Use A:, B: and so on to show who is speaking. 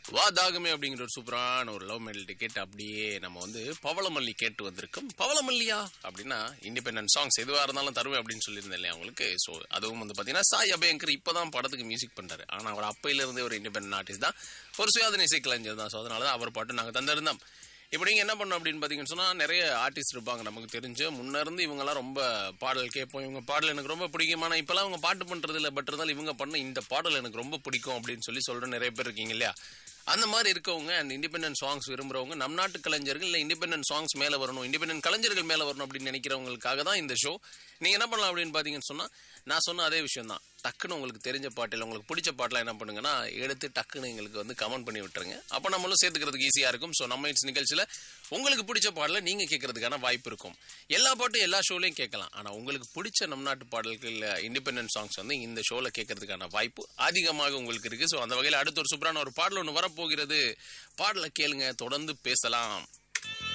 A: வா தாகமே அப்படிங்கிற ஒரு சூப்பரான ஒரு லவ் மெடல் டிக்கெட் அப்படியே நம்ம வந்து பவளமல்லி கேட்டு வந்திருக்கோம் பவளமல்லியா அப்படின்னா இண்டிபெண்டன்ட் சாங்ஸ் எதுவாக இருந்தாலும் தருவேன் அப்படின்னு சொல்லியிருந்தேன் இல்லையா அவங்களுக்கு ஸோ அதுவும் வந்து பார்த்தீங்கன்னா சாய் அபயங்கர் இப்போ தான் படத்துக்கு மியூசிக் பண்ணுறாரு ஆனால் அவர் அப்பையிலேருந்தே ஒரு இண்டிபெண்டன்ட் ஆர்டிஸ்ட் தான் ஒரு சுயாதீன இசை கலைஞர் தான் ஸோ அதனால தான் அவர் பாட்டு நாங்கள் தந்திருந்தோம் இப்போ நீங்கள் என்ன பண்ணணும் அப்படின்னு பார்த்தீங்கன்னு சொன்னால் நிறைய ஆர்டிஸ்ட் இருப்பாங்க நமக்கு தெரிஞ்சு முன்ன இருந்து இவங்கெல்லாம் ரொம்ப பாடல் கேட்போம் இவங்க பாடல் எனக்கு ரொம்ப பிடிக்கும் ஆனால் இப்போலாம் அவங்க பாட்டு பண்ணுறது இல்லை பட் இருந்தாலும் இவங்க பண்ண இந்த பாடல் எனக்கு ரொம்ப பிடிக்கும் அப்படின்னு சொல்லி சொல்கிற நிறைய பேர் இருக்கீங்க இல்லையா அந்த மாதிரி இருக்கவங்க அண்ட் இண்டிபெண்டன்ட் சாங்ஸ் விரும்புறவங்க நம் நாட்டு கலைஞர்கள் இல்லை இண்டிபெண்டன்ட் சாங்ஸ் மேலே வரணும் இண்டிபெண்டன்ட் கலைஞர்கள் மேலே வரணும் அப்படின்னு நினைக்கிறவங்களுக்காக தான் இந்த ஷோ நீங்கள் என்ன பண்ணலாம் அப்படின்னு பார்த்தீங்கன்னு சொன்னால் நான் சொன்ன அதே விஷயம் தான் டக்குன்னு உங்களுக்கு தெரிஞ்ச பாட்டில் உங்களுக்கு பிடிச்ச பாட்டில் என்ன பண்ணுங்கன்னா எடுத்து டக்குன்னு எங்களுக்கு வந்து கமெண்ட் பண்ணி விட்டுருங்க அப்போ நம்மளும் சேர்த்துக்கிறதுக்கு ஈஸியாக இருக்கும் ஸோ நம்ம இட்ஸ் நிகழ்ச்சியில் உங்களுக்கு பிடிச்ச பாடலை நீங்கள் கேட்கறதுக்கான வாய்ப்பு இருக்கும் எல்லா பாட்டும் எல்லா ஷோலையும் கேட்கலாம் ஆனால் உங்களுக்கு பிடிச்ச நம் நாட்டு பாடல்கள் இண்டிபெண்டன்ட் சாங்ஸ் வந்து இந்த ஷோவில் கேட்கறதுக்கான வாய்ப்பு அதிகமாக உங்களுக்கு இருக்குது ஸோ அந்த வகையில் அடுத்த ஒரு சூப்பரான ஒரு பாடல் ஒன்று வரப்போகிறது பாடலை கேளுங்க தொடர்ந்து பேசலாம்